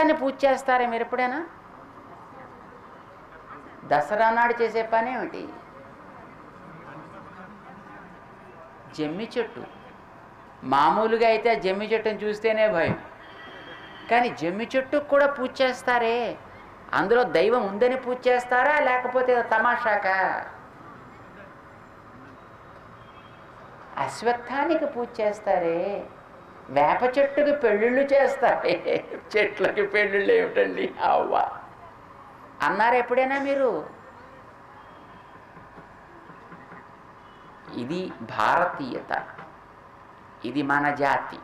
చెట్లని పూజ చేస్తారా మీరు ఎప్పుడైనా దసరా నాడు చేసే పని ఏమిటి జమ్మి చెట్టు మామూలుగా అయితే ఆ జమ్మి చెట్టుని చూస్తేనే భయం కానీ జమ్మి చెట్టుకు కూడా పూజ చేస్తారే అందులో దైవం ఉందని పూజ చేస్తారా లేకపోతే ఏదో తమాషాకా అశ్వత్థానికి పూజ చేస్తారే వేప చెట్టుకి పెళ్ళిళ్ళు చేస్తారే చెట్లకి పెళ్ళిళ్ళు ఏమిటండి అవ్వ అన్నారు ఎప్పుడైనా మీరు ఇది భారతీయత ఇది మన జాతి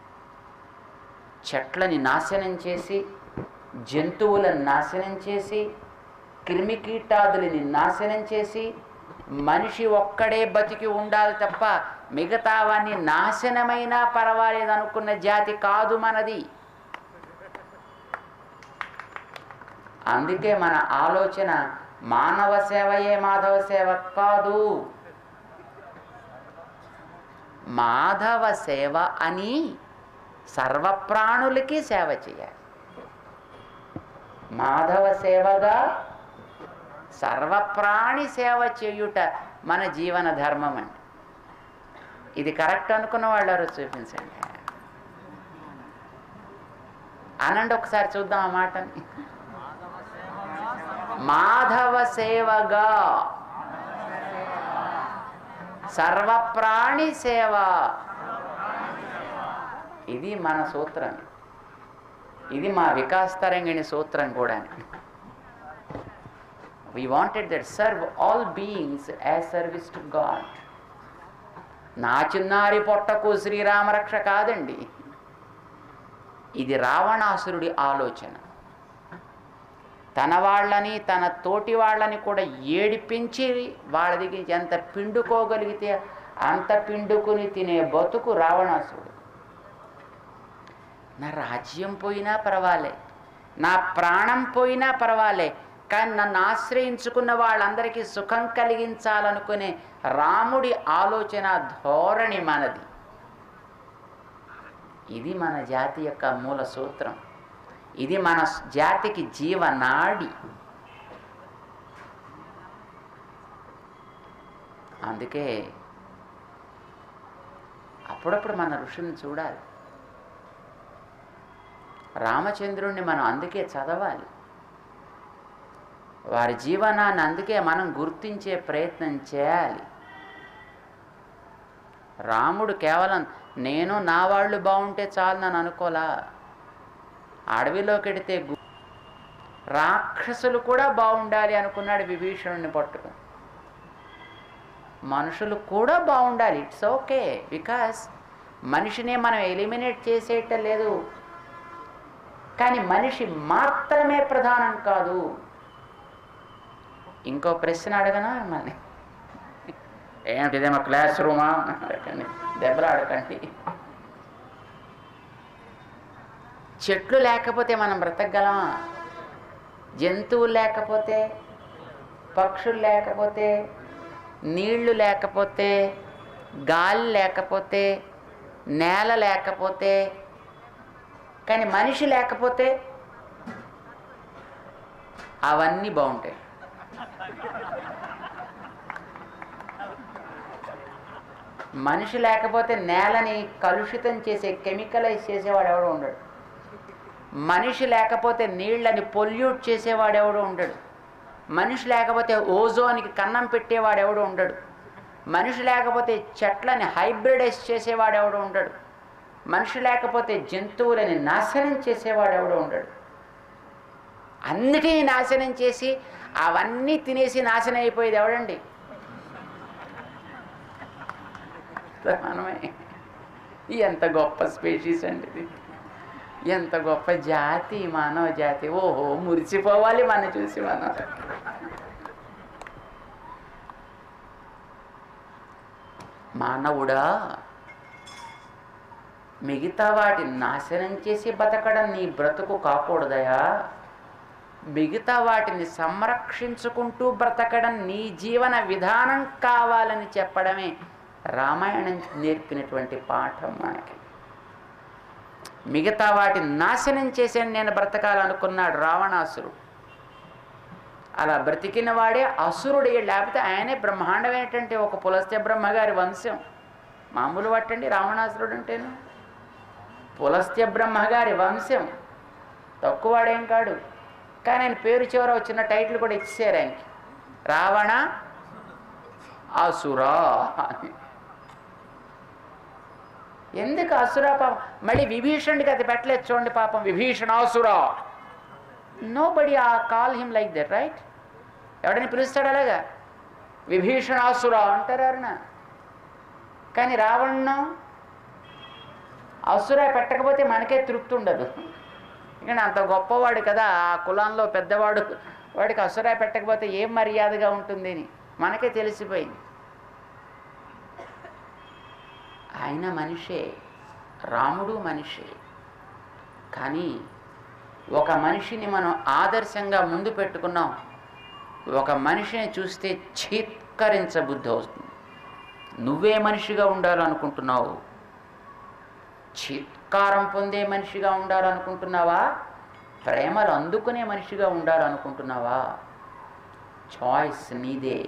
చెట్లని నాశనం చేసి జంతువులను నాశనం చేసి క్రిమికీటాదులని నాశనం చేసి మనిషి ఒక్కడే బతికి ఉండాలి తప్ప మిగతావన్నీ నాశనమైనా పర్వాలేదు అనుకున్న జాతి కాదు మనది అందుకే మన ఆలోచన మానవ సేవయే మాధవ సేవ కాదు మాధవ సేవ అని సర్వప్రాణులకి సేవ చేయాలి మాధవ సేవగా సర్వప్రాణి సేవ చేయుట మన జీవన ధర్మం అండి ఇది కరెక్ట్ అనుకున్న వాళ్ళు ఎవరో చూపించండి అనండి ఒకసారి చూద్దాం ఆ మాటని మాధవ సేవగా సర్వప్రాణి సేవ ఇది మన సూత్రం ఇది మా వికాస్ తరంగిణి సూత్రం కూడా we wanted that serve all beings as service to God నా చిన్నారి పొట్టకు శ్రీరామరక్ష కాదండి ఇది రావణాసురుడి ఆలోచన తన వాళ్ళని తన తోటి వాళ్ళని కూడా ఏడిపించి వాళ్ళ దగ్గర నుంచి ఎంత పిండుకోగలిగితే అంత పిండుకుని తినే బతుకు రావణాసురుడు నా రాజ్యం పోయినా పర్వాలే నా ప్రాణం పోయినా పర్వాలే కానీ నన్ను ఆశ్రయించుకున్న వాళ్ళందరికీ సుఖం కలిగించాలనుకునే రాముడి ఆలోచన ధోరణి మనది ఇది మన జాతి యొక్క మూల సూత్రం ఇది మన జాతికి జీవనాడి అందుకే అప్పుడప్పుడు మన ఋషుల్ని చూడాలి రామచంద్రుణ్ణి మనం అందుకే చదవాలి వారి జీవనాన్ని అందుకే మనం గుర్తించే ప్రయత్నం చేయాలి రాముడు కేవలం నేను నా వాళ్ళు బాగుంటే చాలు నన్ను అనుకోలా అడవిలోకి వెడితే గు- రాక్షసులు కూడా బాగుండాలి అనుకున్నాడు విభీషణుని పట్టుకుని మనుషులు కూడా బాగుండాలి ఇట్స్ ఓకే బికాస్ మనిషినే మనం ఎలిమినేట్ చేసేయటం లేదు కానీ మనిషి మాత్రమే ప్రధానం కాదు ఇంకో ప్రశ్న అడగనా మిమ్మల్ని ఏమిటి ఇదేమో క్లాస్ రూమా అడగండి దెబ్బలు ఆడకండి చెట్లు లేకపోతే మనం బ్రతకగలమా జంతువులు లేకపోతే పక్షులు లేకపోతే నీళ్లు లేకపోతే గాలి లేకపోతే నేల లేకపోతే కానీ మనిషి లేకపోతే అవన్నీ బాగుంటాయి మనిషి లేకపోతే నేలని కలుషితం చేసే కెమికలైజ్ చేసేవాడు ఎవడో ఉండడు మనిషి లేకపోతే నీళ్ళని పొల్యూట్ చేసేవాడు ఎవడో ఉండడు మనిషి లేకపోతే ఓజోన్కి కన్నం పెట్టేవాడు ఎవడో ఉండడు మనిషి లేకపోతే చెట్లని హైబ్రిడైజ్ చేసేవాడు ఎవడో ఉండడు మనిషి లేకపోతే జంతువులని నాశనం చేసేవాడు ఎవడో ఉండడు అన్నిటినీ నాశనం చేసి అవన్నీ తినేసి నాశనం అయిపోయేది ఎవడండి మనమే ఎంత గొప్ప స్పీషీస్ అండి ఇది ఎంత గొప్ప జాతి మానవ జాతి ఓహో మురిసిపోవాలి మనం చూసి మనం మానవుడా మిగతా వాటిని నాశనం చేసి బతకడం నీ బ్రతుకు కాకూడదయా మిగతా వాటిని సంరక్షించుకుంటూ బ్రతకడం నీ జీవన విధానం కావాలని చెప్పడమే రామాయణం నేర్పినటువంటి పాఠం మనకి మిగతా వాటి నాశనం చేశాను నేను బ్రతకాలనుకున్నాడు రావణాసురుడు అలా బ్రతికిన వాడే అసురుడు లేకపోతే ఆయనే బ్రహ్మాండమైనటువంటి ఒక పులస్త్య బ్రహ్మగారి వంశం మామూలు పట్టండి రావణాసురుడు అంటేను పులస్త్య బ్రహ్మగారి వంశం తక్కువవాడేం కాడు కానీ ఆయన పేరు చివర వచ్చిన టైటిల్ కూడా ఇచ్చారు ఆయనకి రావణ అసురా అని ఎందుకు అసురా పాపం మళ్ళీ విభీషణుడికి అది పెట్టలేదు చూడండి పాపం విభీషణాసురా నో బడి ఆ call him like that right ఎవడని పిలుస్తాడు అలాగా విభీషణాసురా అంటారు ఎవరన్నా కానీ రావణం అసుర పెట్టకపోతే మనకే తృప్తి ఉండదు ఎందుకంటే అంత గొప్పవాడు కదా ఆ కులంలో పెద్దవాడు వాడికి అసుర పెట్టకపోతే ఏం మర్యాదగా ఉంటుంది అని మనకే తెలిసిపోయింది ఆయన మనిషే రాముడు మనిషే కానీ ఒక మనిషిని మనం ఆదర్శంగా ముందు పెట్టుకున్నాం ఒక మనిషిని చూస్తే చీత్కరించబుద్ధి అవుతుంది నువ్వే మనిషిగా ఉండాలనుకుంటున్నావు చీత్కారం పొందే మనిషిగా ఉండాలనుకుంటున్నావా ప్రేమలు అందుకునే మనిషిగా ఉండాలనుకుంటున్నావా చాయిస్ నీదే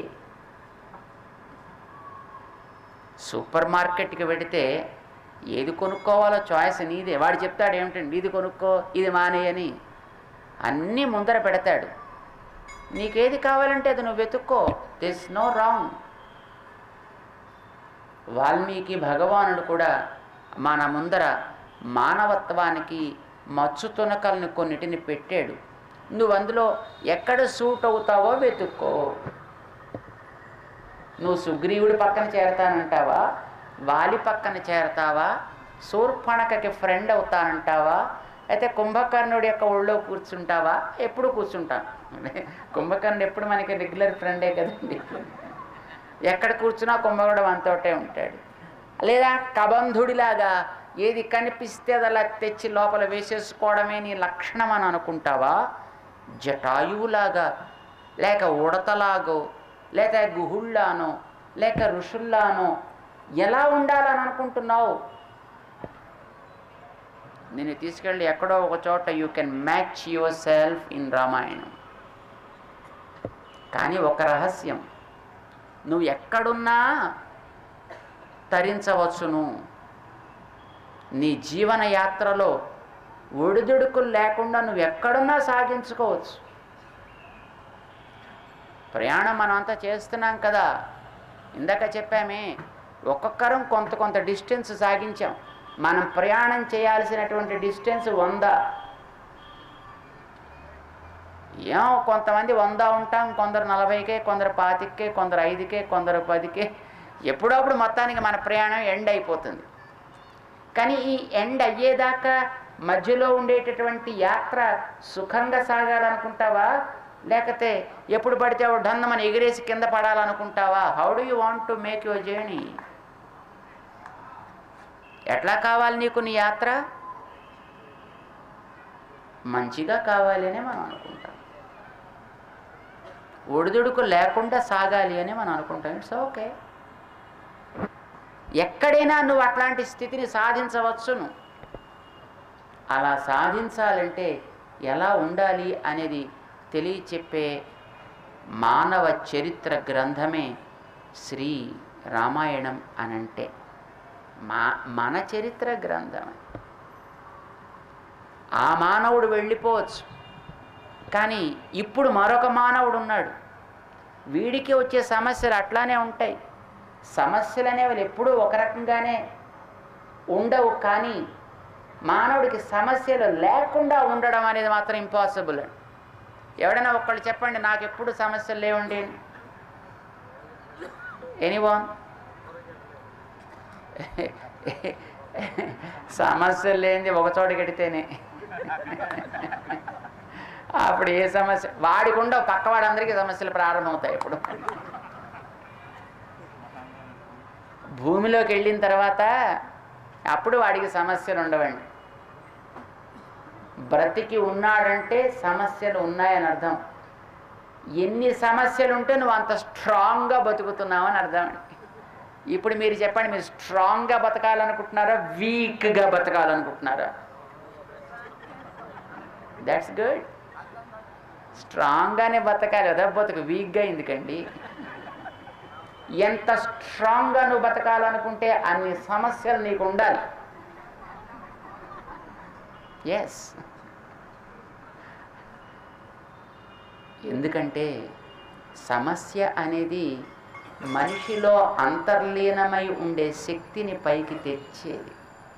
సూపర్ మార్కెట్కి వెడితే ఏది కొనుక్కోవాలో చాయిస్ నీదే వాడు చెప్తాడు ఏమిటండి ఇది కొనుక్కో ఇది మానేయని అన్నీ ముందర పెడతాడు నీకేది కావాలంటే అది నువ్వు వెతుక్కో దిస్ నో రాంగ్ వాల్మీకి భగవానుడు కూడా మన ముందర మానవత్వానికి మచ్చు తునకల్ని కొన్నిటిని పెట్టాడు నువ్వు అందులో ఎక్కడ సూట్ అవుతావో వెతుక్కో నువ్వు సుగ్రీవుడి పక్కన చేరతానంటావా వాలి పక్కన చేరతావా శూర్పణకకి ఫ్రెండ్ అవుతానంటావా అయితే కుంభకర్ణుడి యొక్క ఒళ్ళో కూర్చుంటావా ఎప్పుడు కూర్చుంటాను కుంభకర్ణుడు ఎప్పుడు మనకి రెగ్యులర్ ఫ్రెండే కదండి ఎక్కడ కూర్చున్నా కుంభకుడు మనతోటే ఉంటాడు లేదా కబంధుడిలాగా ఏది కనిపిస్తే అది అలా తెచ్చి లోపల వేసేసుకోవడమే నీ లక్షణం అని అనుకుంటావా జటాయువులాగా లేక ఉడతలాగో లేక గుహుళ్ళానో లేక ఋషుల్లానో ఎలా ఉండాలని అనుకుంటున్నావు నేను తీసుకెళ్ళి ఎక్కడో ఒక చోట you can match yourself in Ramayanam కానీ ఒక రహస్యం నువ్వు ఎక్కడున్నా తరించవచ్చును నీ జీవన యాత్రలో ఒడిదుడుకులు లేకుండా నువ్వు ఎక్కడున్నా సాగించుకోవచ్చు ప్రయాణం మనం అంతా చేస్తున్నాం కదా ఇందాక చెప్పామే ఒక్కొక్కరం కొంత కొంత డిస్టెన్స్ సాగించాం మనం ప్రయాణం చేయాల్సినటువంటి డిస్టెన్స్ వంద ఏమో కొంతమంది వంద ఉంటాం కొందరు నలభైకే కొందరు పాతికే కొందరు ఐదుకే కొందరు పదికే ఎప్పుడప్పుడు మొత్తానికి మన ప్రయాణం ఎండ్ అయిపోతుంది కానీ ఈ ఎండ్ అయ్యేదాకా మధ్యలో ఉండేటటువంటి యాత్ర సుఖంగా సాగాలనుకుంటావా లేకపోతే ఎప్పుడు పడితే డన్న మన ఎగిరేసి కింద పడాలనుకుంటావా how do you want to make your journey ఎట్లా కావాలి నీకు నీ యాత్ర మంచిగా కావాలి అని మనం అనుకుంటాం ఒడిదుడుకు లేకుండా సాగాలి అని మనం అనుకుంటాం ఇట్స్ ఓకే ఎక్కడైనా నువ్వు అట్లాంటి స్థితిని సాధించవచ్చును అలా సాధించాలంటే ఎలా ఉండాలి అనేది తెలియచెప్పే మానవ చరిత్ర గ్రంథమే శ్రీ రామాయణం అనంటే మా మన చరిత్ర గ్రంథమే ఆ మానవుడు వెళ్ళిపోవచ్చు కానీ ఇప్పుడు మరొక మానవుడు ఉన్నాడు వీడికి వచ్చే సమస్యలు అట్లానే ఉంటాయి సమస్యలు అనేవి ఎప్పుడూ ఒక రకంగానే ఉండవు కానీ మానవుడికి సమస్యలు లేకుండా ఉండడం అనేది మాత్రం ఇంపాసిబుల్ అండి ఎవడైనా ఒక్కళ్ళు చెప్పండి నాకు ఎప్పుడు సమస్యలు లేవండి ఎనీవన్ సమస్యలు లేనిది ఒక చోట కడితేనే అప్పుడు ఏ సమస్య వాడికి ఉండవు పక్క వాడందరికీ సమస్యలు ప్రారంభమవుతాయి ఇప్పుడు భూమిలోకి వెళ్ళిన తర్వాత అప్పుడు వాడికి సమస్యలు ఉండవండి బ్రతికి ఉన్నాడంటే సమస్యలు ఉన్నాయని అర్థం ఎన్ని సమస్యలు ఉంటే నువ్వు అంత స్ట్రాంగ్గా బతుకుతున్నావు అని అర్థం అండి ఇప్పుడు మీరు చెప్పండి మీరు స్ట్రాంగ్గా బతకాలనుకుంటున్నారా వీక్గా బతకాలనుకుంటున్నారా దట్స్ గుడ్ స్ట్రాంగ్గానే బతకాలి కదా బతుకు వీక్గా ఎందుకండి ఎంత స్ట్రాంగ్గా నువ్వు బతకాలనుకుంటే అన్ని సమస్యలు నీకు ఉండాలి ఎస్ ఎందుకంటే సమస్య అనేది మనిషిలో అంతర్లీనమై ఉండే శక్తిని పైకి తెచ్చేది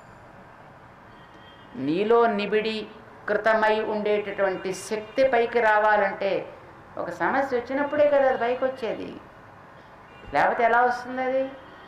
నీలో నిబిడి కృతమై ఉండేటటువంటి శక్తి పైకి రావాలంటే ఒక సమస్య వచ్చినప్పుడే కదా అది పైకి వచ్చేది లేకపోతే ఎలా వస్తుంది అది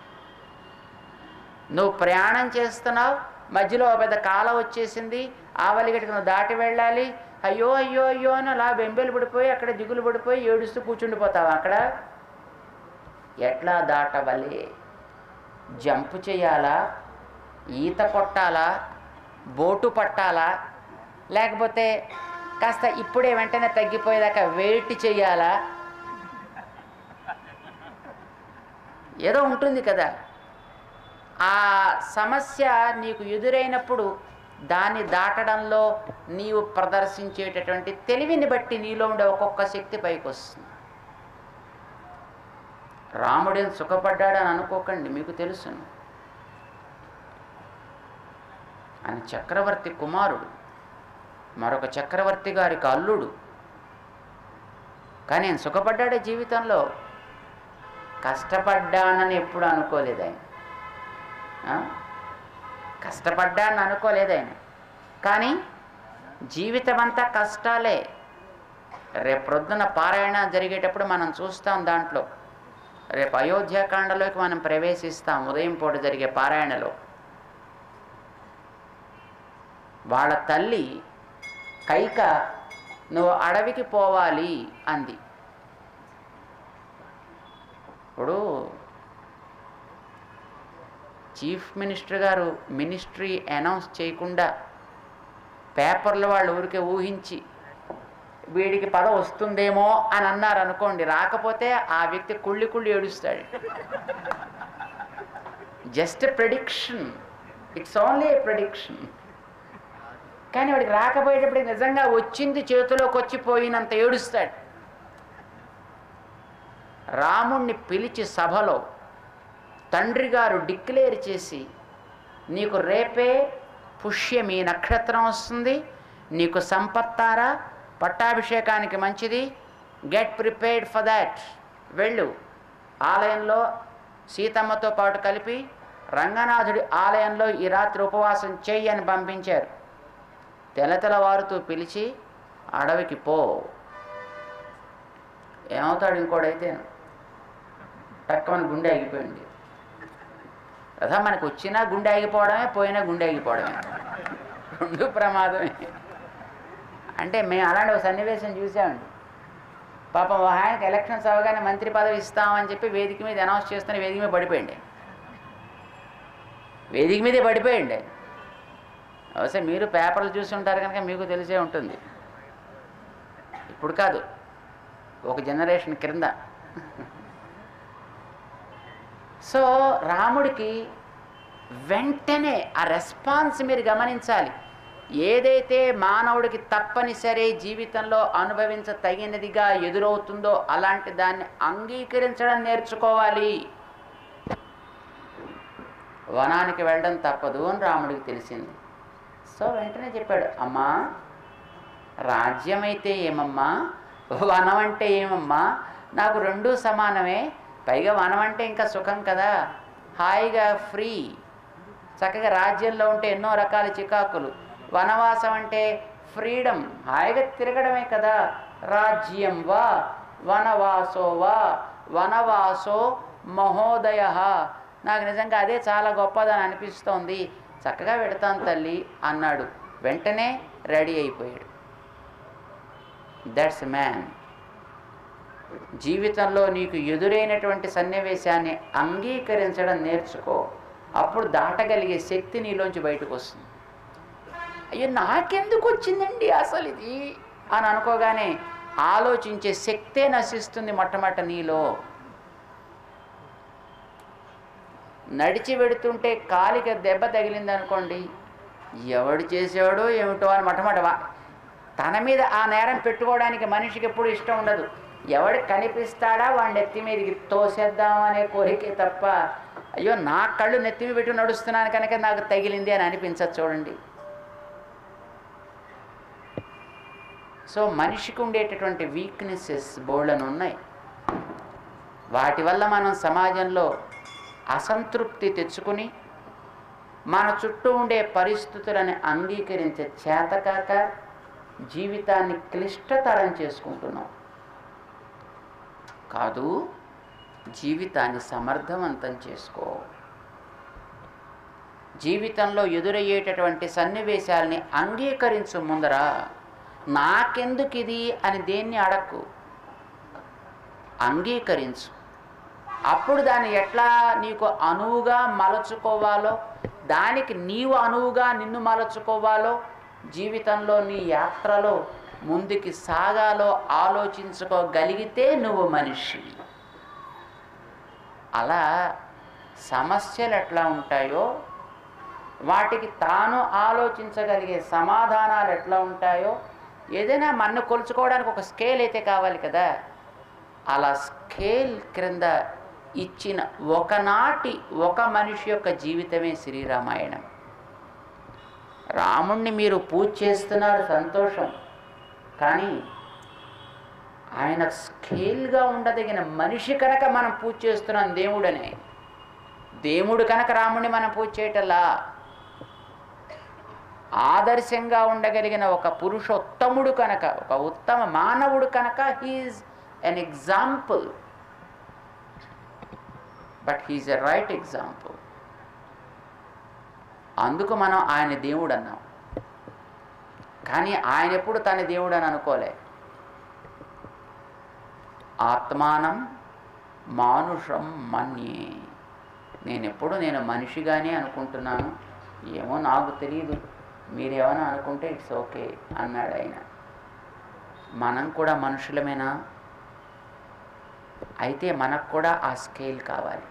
నువ్వు ప్రయాణం చేస్తున్నావు మధ్యలో ఒక పెద్ద కాల వచ్చేసింది ఆవలిగట్టుకు నువ్వు దాటి వెళ్ళాలి అయ్యో అయ్యో అయ్యో అని అలా బెంబేలు పడిపోయి అక్కడ దిగులు పడిపోయి ఏడుస్తూ కూర్చుండిపోతావు అక్కడ ఎట్లా దాటవలే జంపు చేయాలా ఈత కొట్టాలా బోటు పట్టాలా లేకపోతే కాస్త ఇప్పుడే వెంటనే తగ్గిపోయేదాకా వెయిట్ చేయాలా ఏదో ఉంటుంది కదా ఆ సమస్య నీకు ఎదురైనప్పుడు దాన్ని దాటడంలో నీవు ప్రదర్శించేటటువంటి తెలివిని బట్టి నీలో ఉండే ఒక్కొక్క శక్తి పైకి వస్తుంది రాముడేం సుఖపడ్డాడని అనుకోకండి మీకు తెలుసును ఆయన చక్రవర్తి కుమారుడు మరొక చక్రవర్తి గారికి అల్లుడు కానీ ఆయన సుఖపడ్డాడే జీవితంలో కష్టపడ్డానని ఎప్పుడు అనుకోలేదు ఆయన ఆ? కష్టపడ్డానని అనుకోలేదు ఆయన కానీ జీవితం అంతా కష్టాలే రేపు ప్రొద్దున పారాయణ జరిగేటప్పుడు మనం చూస్తాం దాంట్లో రేపు అయోధ్యాకాండలోకి మనం ప్రవేశిస్తాం ఉదయం పూట జరిగే పారాయణలో వాళ్ళ తల్లి కైక నువ్వు అడవికి పోవాలి అంది ఇప్పుడు చీఫ్ మినిస్టర్ గారు మినిస్ట్రీ అనౌన్స్ చేయకుండా పేపర్లు వాళ్ళు ఊరికే ఊహించి వీడికి పద వస్తుందేమో అని అన్నారు అనుకోండి రాకపోతే ఆ వ్యక్తి కుళ్ళి కుళ్ళి ఏడుస్తాడు just prediction it's only a prediction కానీ వాడికి రాకపోయేటప్పటికి నిజంగా వచ్చింది చేతిలోకి వచ్చిపోయినంత ఏడుస్తాడు రాముణ్ణి పిలిచి సభలో తండ్రి గారు డిక్లేర్ చేసి నీకు రేపే పుష్యమి నక్షత్రం వస్తుంది నీకు సంపత్తారా పట్టాభిషేకానికి మంచిది గెట్ ప్రిపేర్డ్ ఫర్ దాట్ వెళ్ళు ఆలయంలో సీతమ్మతో పాటు కలిపి రంగనాథుడి ఆలయంలో ఈ రాత్రి ఉపవాసం చెయ్యి అని పంపించారు తెలతెలవారుతూ పిలిచి అడవికి పో ఏమవుతాడు ఇంకోడైతే టక్కమని గుండె ఆగిపోయింది కదా మనకు వచ్చినా గుండె ఆగిపోవడమే పోయినా గుండె ఆగిపోవడమే రెండు ప్రమాదమే అంటే మేము అలాంటి ఒక సన్నివేశం చూసామండి పాపం ఒక ఆయనకి ఎలక్షన్స్ అవగానే మంత్రి పదవి ఇస్తామని చెప్పి వేదిక మీద అనౌన్స్ చేస్తున్న వేదిక మీద పడిపోయింది వేదిక మీదే పడిపోయింది అవసరం మీరు పేపర్లు చూసి ఉంటారు కనుక మీకు తెలిసే ఉంటుంది ఇప్పుడు కాదు ఒక జనరేషన్ క్రింద సో రాముడికి వెంటనే ఆ రెస్పాన్స్ మీరు గమనించాలి ఏదైతే మానవుడికి తప్పనిసరి జీవితంలో అనుభవించ తగినదిగా ఎదురవుతుందో అలాంటి దాన్ని అంగీకరించడం నేర్చుకోవాలి వనానికి వెళ్ళడం తప్పదు అని రాముడికి తెలిసింది సో వెంటనే చెప్పాడు అమ్మా రాజ్యమైతే ఏమమ్మా వనం అంటే ఏమమ్మా నాకు రెండూ సమానమే పైగా వనం అంటే ఇంకా సుఖం కదా హాయిగా ఫ్రీ చక్కగా రాజ్యంలో ఉంటే ఎన్నో రకాల చికాకులు వనవాసం అంటే ఫ్రీడమ్ హాయిగా తిరగడమే కదా రాజ్యం వా వనవాసో వా వనవాసో మహోదయ నాకు నిజంగా అదే చాలా గొప్పదని అనిపిస్తోంది చక్కగా పెడతాను తల్లి అన్నాడు వెంటనే రెడీ అయిపోయాడు దట్స్ మ్యాన్ జీవితంలో నీకు ఎదురైనటువంటి సన్నివేశాన్ని అంగీకరించడం నేర్చుకో అప్పుడు దాటగలిగే శక్తి నీలోంచి బయటకు వస్తుంది అయ్యో నాకెందుకు వచ్చిందండి అసలు ఇది అని అనుకోగానే ఆలోచించే శక్తే నశిస్తుంది మొట్టమొదట నీలో నడిచి వెడుతుంటే కాలికి దెబ్బ తగిలింది అనుకోండి ఎవడు చేసేవాడో ఏమిటో అని మొట్టమొదట వా తన మీద ఆ నేరం పెట్టుకోవడానికి మనిషికి ఎప్పుడు ఇష్టం ఉండదు ఎవడు కనిపిస్తాడా వాడి నెత్తి మీదకి తోసేద్దాం అనే కోరికే తప్ప అయ్యో నా కళ్ళు నెత్తి మీద పెట్టి నడుస్తున్నాను కనుక నాకు తగిలింది అని అనిపించదు చూడండి సో మనిషికి ఉండేటటువంటి వీక్నెసెస్ బోళ్ళను ఉన్నాయి వాటి వల్ల మనం సమాజంలో అసంతృప్తి తెచ్చుకుని మన చుట్టూ ఉండే పరిస్థితులను అంగీకరించే చేతకాక జీవితాన్ని క్లిష్టతరం చేసుకుంటున్నాం కాదు జీవితాన్ని సమర్థవంతం చేసుకో జీవితంలో ఎదురయ్యేటటువంటి సన్నివేశాలని అంగీకరించు ముందర నాకెందుకు ఇది అని దేన్ని అడక్కు అంగీకరించు అప్పుడు దాన్ని ఎట్లా నీకు అనువుగా మలచుకోవాలో దానికి నీవు అనువుగా నిన్ను మలచుకోవాలో జీవితంలో నీ యాత్రలో ముందుకి సాగాలో ఆలోచించుకోగలిగితే నువ్వు మనిషి అలా సమస్యలు ఎట్లా ఉంటాయో వాటికి తాను ఆలోచించగలిగే సమాధానాలు ఎట్లా ఉంటాయో ఏదైనా మన్ను కొలుచుకోవడానికి ఒక స్కేల్ అయితే కావాలి కదా అలా స్కేల్ క్రింద ఇచ్చిన ఒకనాటి ఒక మనిషి యొక్క జీవితమే శ్రీరామాయణం రాముణ్ణి మీరు పూజ చేస్తున్నారు సంతోషం కానీ ఆయన స్కేల్గా ఉండదగిన మనిషి కనుక మనం పూజ చేస్తున్నాం దేవుడనే దేవుడు కనుక రాముడిని మనం పూజ చేయటల్లా ఆదర్శంగా ఉండగలిగిన ఒక పురుషోత్తముడు కనుక ఒక ఉత్తమ మానవుడు కనుక he's an example but he's a right example అందుకు మనం ఆయన దేవుడు అన్నాం కానీ ఆయన ఎప్పుడు తన దేవుడు అని అనుకోలే ఆత్మానం మానుషం మన్యే నేను ఎప్పుడు నేను మనిషిగానే అనుకుంటున్నాను ఏమో నాకు తెలియదు మీరేమైనా అనుకుంటే ఇట్స్ ఓకే అన్నాడు ఆయన మనం కూడా మనుషులమేనా అయితే మనకు కూడా ఆ స్కేల్ కావాలి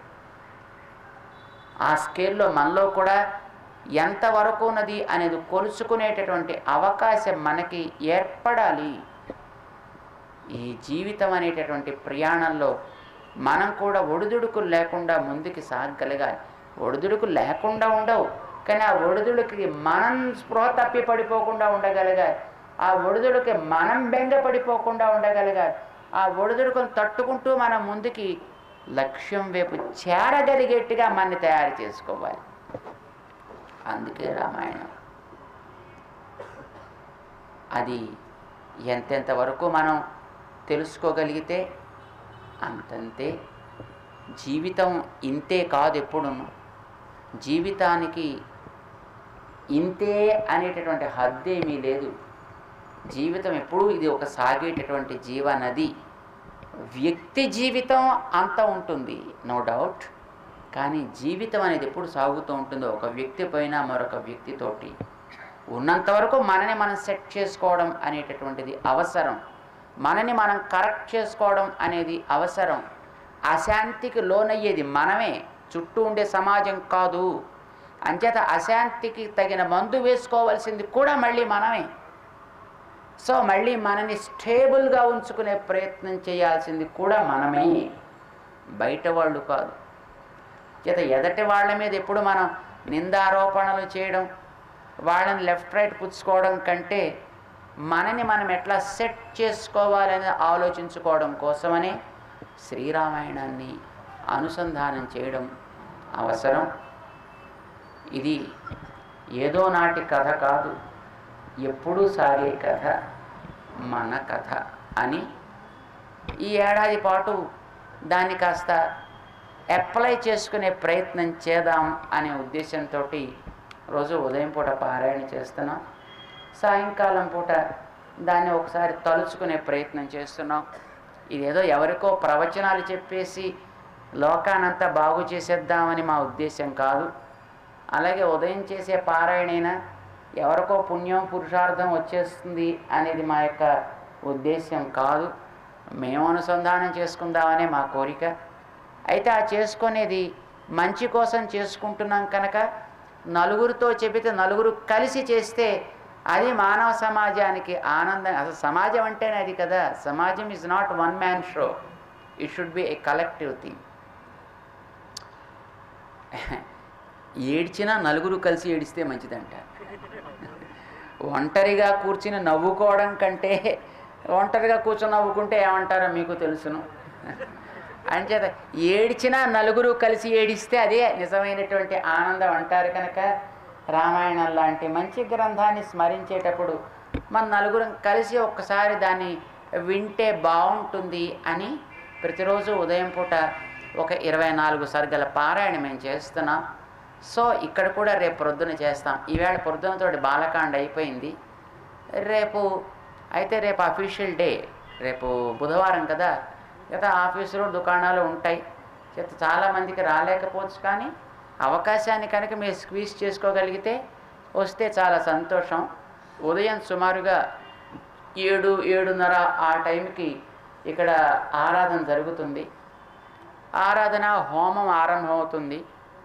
ఆ స్కేల్లో మనలో కూడా ఎంతవరకు ఉన్నది అనేది కొలుచుకునేటటువంటి అవకాశం మనకి ఏర్పడాలి ఈ జీవితం అనేటటువంటి ప్రయాణంలో మనం కూడా ఒడిదుడుకులు లేకుండా ముందుకు సాగగలగాలి ఒడిదుడుకులు లేకుండా ఉండవు కానీ ఆ ఒడిదుడికి మనం స్పృహ తప్పి పడిపోకుండా ఉండగలగాలి ఆ ఒడిదుడికి మనం బెంగ పడిపోకుండా ఉండగలగాలి ఆ ఒడిదుడుకును తట్టుకుంటూ మనం ముందుకి లక్ష్యం వైపు చేరగలిగేట్టుగా మనని తయారు చేసుకోవాలి అందుకే రామాయణం అది ఎంతెంత వరకు మనం తెలుసుకోగలిగితే అంతంతే జీవితం ఇంతే కాదు ఎప్పుడును జీవితానికి ఇంతే అనేటటువంటి హద్దేమీ లేదు జీవితం ఎప్పుడూ ఇది ఒక సాగేటటువంటి జీవనది వ్యక్తి జీవితం అంత ఉంటుంది నో డౌట్ కానీ జీవితం అనేది ఎప్పుడు సాగుతూ ఉంటుందో ఒక వ్యక్తి పైన మరొక వ్యక్తితోటి ఉన్నంత వరకు మనని మనం సెట్ చేసుకోవడం అనేటటువంటిది అవసరం మనని మనం కరెక్ట్ చేసుకోవడం అనేది అవసరం అశాంతికి లోనయ్యేది మనమే చుట్టూ ఉండే సమాజం కాదు అంచేత అశాంతికి తగిన మందు వేసుకోవాల్సింది కూడా మళ్ళీ మనమే సో మళ్ళీ మనని స్టేబుల్గా ఉంచుకునే ప్రయత్నం చేయాల్సింది కూడా మనమే బయట వాళ్ళు కాదు చేత ఎదటి వాళ్ళ మీద ఎప్పుడు మనం నిందారోపణలు చేయడం వాళ్ళని లెఫ్ట్ రైట్ పుచ్చుకోవడం కంటే మనని మనం ఎట్లా సెట్ చేసుకోవాలని ఆలోచించుకోవడం కోసమనే శ్రీరామాయణాన్ని అనుసంధానం చేయడం అవసరం ఇది ఏదో నాటి కథ కాదు ఎప్పుడూ సాగే కథ మన కథ అని ఈ ఏడాది పాటు దాన్ని కాస్త అప్లై చేసుకునే ప్రయత్నం చేద్దాం అనే ఉద్దేశంతో రోజు ఉదయం పూట పారాయణ చేస్తున్నాం సాయంకాలం పూట దాన్ని ఒకసారి తలుచుకునే ప్రయత్నం చేస్తున్నాం ఇదేదో ఎవరికో ప్రవచనాలు చెప్పేసి లోకానంతా బాగు చేసేద్దామని మా ఉద్దేశం కాదు అలాగే ఉదయం చేసే పారాయణైనా ఎవరికో పుణ్యం పురుషార్థం వచ్చేస్తుంది అనేది మా యొక్క ఉద్దేశ్యం కాదు మేము అనుసంధానం చేసుకుందామనే మా కోరిక అయితే ఆ చేసుకునేది మంచి కోసం చేసుకుంటున్నాం కనుక నలుగురితో చెబితే నలుగురు కలిసి చేస్తే అది మానవ సమాజానికి ఆనందం అసలు సమాజం అంటేనే అది కదా సమాజం is not one man show it should be a collective thing ఏడ్చినా నలుగురు కలిసి ఏడిస్తే మంచిదంట ఒంటరిగా కూర్చుని నవ్వుకోవడం కంటే ఒంటరిగా కూర్చొని నవ్వుకుంటే ఏమంటారో మీకు తెలుసును అంచేత ఏడ్చినా నలుగురు కలిసి ఏడిస్తే అదే నిజమైనటువంటి ఆనందం అంటారు కనుక రామాయణం లాంటి మంచి గ్రంథాన్ని స్మరించేటప్పుడు మన నలుగురం కలిసి ఒక్కసారి దాన్ని వింటే బాగుంటుంది అని ప్రతిరోజు ఉదయం పూట ఒక ఇరవై నాలుగు సర్గల పారాయణ మేము చేస్తున్నాం సో ఇక్కడ కూడా రేపు ప్రొద్దున చేస్తాం ఈవేళ ప్రొద్దునతో బాలకాండ అయిపోయింది రేపు అయితే రేపు అఫీషియల్ డే రేపు బుధవారం కదా కదా ఆఫీసులు దుకాణాలు ఉంటాయి చేత చాలామందికి రాలేకపోవచ్చు కానీ అవకాశాన్ని కనుక మీరు స్క్వీజ్ చేసుకోగలిగితే వస్తే చాలా సంతోషం ఉదయం సుమారుగా ఏడు ఏడున్నర ఆ టైంకి ఇక్కడ ఆరాధన జరుగుతుంది ఆరాధన హోమం ఆరంభమవుతుంది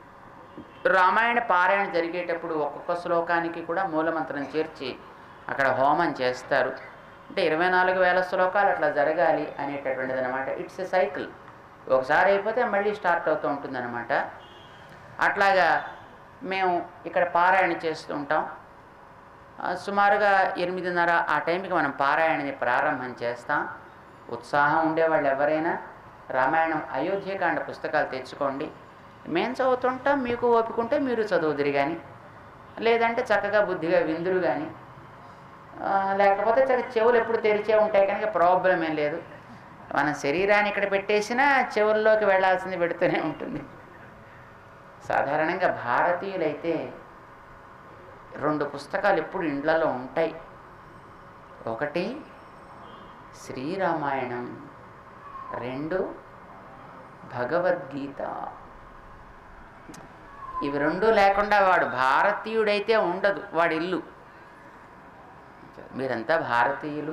రామాయణ పారాయణ జరిగేటప్పుడు ఒక్కొక్క శ్లోకానికి కూడా మూలమంత్రం చేర్చి అక్కడ హోమం చేస్తారు అంటే ఇరవై నాలుగు వేల శ్లోకాలు అట్లా జరగాలి అనేటటువంటిది అనమాట ఇట్స్ ఎ సైకిల్ ఒకసారి అయిపోతే మళ్ళీ స్టార్ట్ అవుతూ ఉంటుందన్నమాట అట్లాగా మేము ఇక్కడ పారాయణ చేస్తూ ఉంటాం ఆ, సుమారుగా ఎనిమిదిన్నర ఆ టైంకి మనం పారాయణని ప్రారంభం చేస్తాం ఉత్సాహం ఉండేవాళ్ళు ఎవరైనా రామాయణం అయోధ్యకాండ పుస్తకాలు తెచ్చుకోండి మేము చదువుతుంటాం మీకు ఓపికంటే మీరు చదువుదురు కానీ లేదంటే చక్కగా బుద్ధిగా విందురు కానీ ఆ, లేకపోతే చక్కగా చెవులు ఎప్పుడు తెరిచే ఉంటాయి కనుక ప్రాబ్లం ఏం లేదు మన శరీరాన్ని ఇక్కడ పెట్టేసినా చెవుల్లోకి వెళ్ళాల్సింది పెడుతూనే ఉంటుంది సాధారణంగా భారతీయులైతే రెండు పుస్తకాలు ఎప్పుడు ఇండ్లలో ఉంటాయి ఒకటి శ్రీరామాయణం రెండు భగవద్గీత ఇవి రెండు లేకుండా వాడు భారతీయుడైతే ఉండదు వాడి ఇల్లు మీరంతా భారతీయులు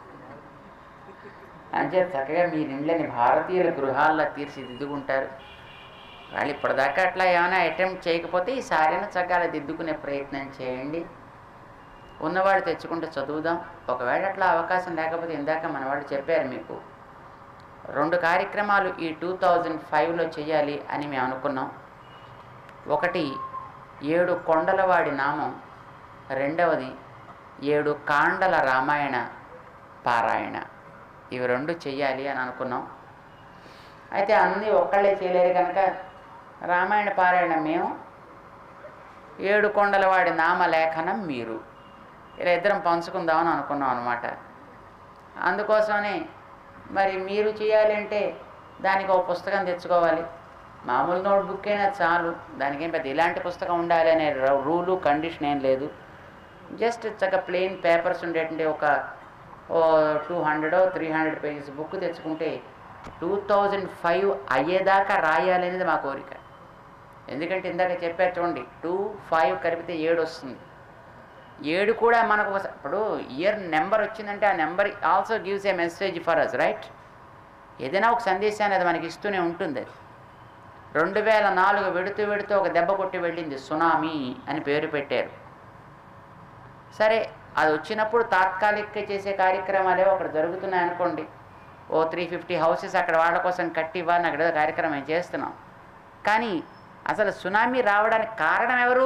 అంటే చక్కగా మీ ఇండ్లని భారతీయుల గృహాల్లో తీర్చిదిద్దుకుంటారు వాళ్ళు ఇప్పటిదాకా అట్లా ఏమైనా అటెంప్ట్ చేయకపోతే ఈసారైనా చక్కగా దిద్దుకునే ప్రయత్నం చేయండి ఉన్నవాడు తెచ్చుకుంటే చదువుదాం ఒకవేళ అట్లా అవకాశం లేకపోతే ఇందాక మన వాళ్ళు చెప్పారు మీకు రెండు కార్యక్రమాలు ఈ టూ థౌజండ్ ఫైవ్లో చేయాలి అని మేము అనుకున్నాం ఒకటి ఏడు కొండలవాడి నామం రెండవది ఏడు కాండల రామాయణ పారాయణ ఇవి రెండు చెయ్యాలి అని అనుకున్నాం అయితే అన్నీ ఒక్కళ్ళే చేయలేరు కనుక రామాయణ పారాయణ మేము ఏడు కొండలవాడి నామలేఖనం మీరు ఇలా ఇద్దరం పంచుకుందామని అనుకున్నాం అనమాట అందుకోసమనే మరి మీరు చేయాలంటే దానికి ఒక పుస్తకం తెచ్చుకోవాలి మామూలు నోట్బుక్ అయినా చాలు దానికి ఏం పెద్ద ఇలాంటి పుస్తకం ఉండాలి అనే ర- రూలు కండిషన్ ఏం లేదు జస్ట్ చక్కగా ప్లెయిన్ పేపర్స్ ఉండేటువంటి ఒక ఓ two hundred three hundred pages book తెచ్చుకుంటే టూ థౌజండ్ ఫైవ్ అయ్యేదాకా రాయాలి అనేది మా కోరిక ఎందుకంటే ఇందాక చెప్పారు చూడండి టూ ఫైవ్ కలిపితే ఏడు వస్తుంది ఏడు కూడా మనకు ఒక- ఇప్పుడు ఇయర్ నెంబర్ వచ్చిందంటే ఆ number also gives a message for us right ఏదైనా ఒక సందేశాన్ని అది మనకి ఇస్తూనే ఉంటుంది అది రెండు వేల నాలుగు వెడుతూ వెడుతూ ఒక దెబ్బ కొట్టి వెళ్ళింది సునామీ అని పేరు పెట్టారు సరే అది వచ్చినప్పుడు తాత్కాలిక చేసే కార్యక్రమాలు ఏవో అక్కడ జరుగుతున్నాయి అనుకోండి ఓ త్రీ ఫిఫ్టీ హౌసెస్ అక్కడ వాళ్ళ కోసం కట్టి ఇవ్వాలని అక్కడ ఏదో కార్యక్రమం మేము చేస్తున్నాం కానీ అసలు సునామీ రావడానికి కారణం ఎవరు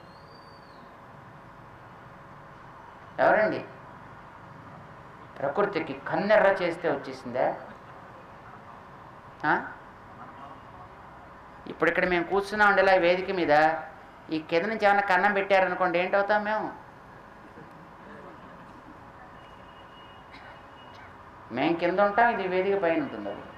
ఎవరండి ప్రకృతికి కన్నెర్ర చేస్తే వచ్చేసిందా ఆ? ఇప్పుడు ఇక్కడ మేము కూర్చున్నాం ఇలా వేదిక మీద ఈ కింద నుంచి ఏమైనా కన్నం పెట్టారనుకోండి ఏంటవుతాం మేము మేము కింద ఉంటాం ఇది వేదిక పైన ఉంటుంది అది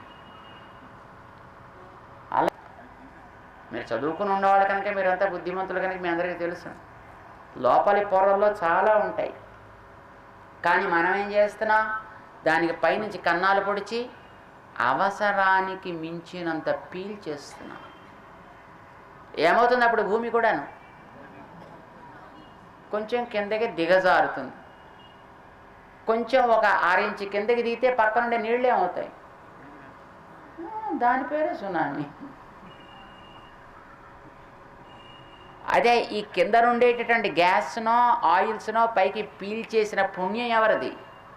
అలా మీరు చదువుకుని ఉన్నవాళ్ళు కనుక మీరంతా బుద్ధిమంతులు కనుక మీ అందరికీ తెలుసు లోపలి పొరల్లో చాలా ఉంటాయి కానీ మనం ఏం చేస్తున్నాం దానికి పైనుంచి కన్నాలు పొడిచి అవసరానికి మించినంత పీల్ చేస్తున్నాం ఏమవుతుంది అప్పుడు భూమి కూడాను కొంచెం కిందకి దిగజారుతుంది కొంచెం ఒక ఆరించి కిందకి దిగితే పక్క నుండి నీళ్ళు ఏమవుతాయి ఆ, దాని పేరే సునామీ అదే ఈ కింద ఉండేటటువంటి గ్యాస్నో ఆయిల్స్నో పైకి పీల్ చేసిన పుణ్యం ఎవరిది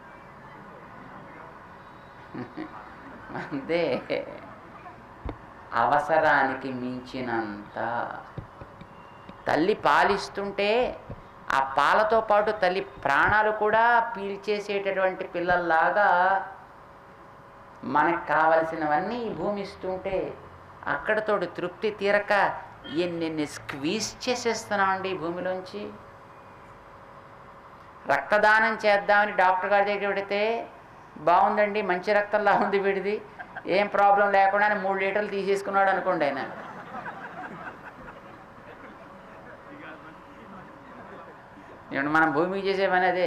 అంతే అవసరానికి మించినంత తల్లి పాలిస్తుంటే ఆ పాలతో పాటు తల్లి ప్రాణాలు కూడా పీల్చేసేటటువంటి పిల్లల్లాగా మనకు కావలసినవన్నీ ఈ భూమి ఇస్తుంటే అక్కడతోటి తృప్తి తీరక ఎన్నెన్ని స్క్వీజ్ చేసేస్తున్నామండి ఈ భూమిలోంచి రక్తదానం చేద్దామని డాక్టర్ గారి దగ్గర పెడితే బాగుందండి మంచి రక్తంలా ఉంది వీడిది ఏం ప్రాబ్లం లేకుండా అని మూడు లీటర్లు తీసేసుకున్నాడు అనుకోండి ఆయన ఇప్పుడు మనం భూమికి చేసే పని అదే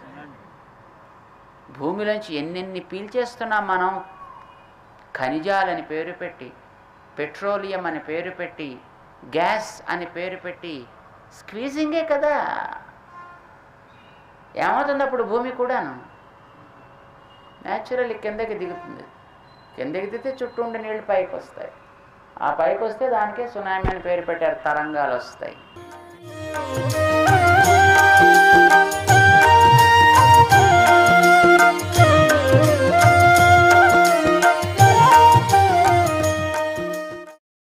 భూమిలోంచి ఎన్నెన్ని పీల్చేస్తున్నాం మనం ఖనిజాలని పేరు పెట్టి పెట్రోలియం అని పేరు పెట్టి గ్యాస్ అని పేరు పెట్టి స్క్వీజింగే కదా ఏమవుతుంది అప్పుడు భూమి కూడాను న్యాచురల్లీ కిందకి దిగుతుంది కిందకి దిగితే చుట్టూ ఉండే నీళ్ళు పైకి వస్తాయి ఆ పైకి వస్తే దానికే సునామీ అని పేరు పెట్టారు తరంగాలు వస్తాయి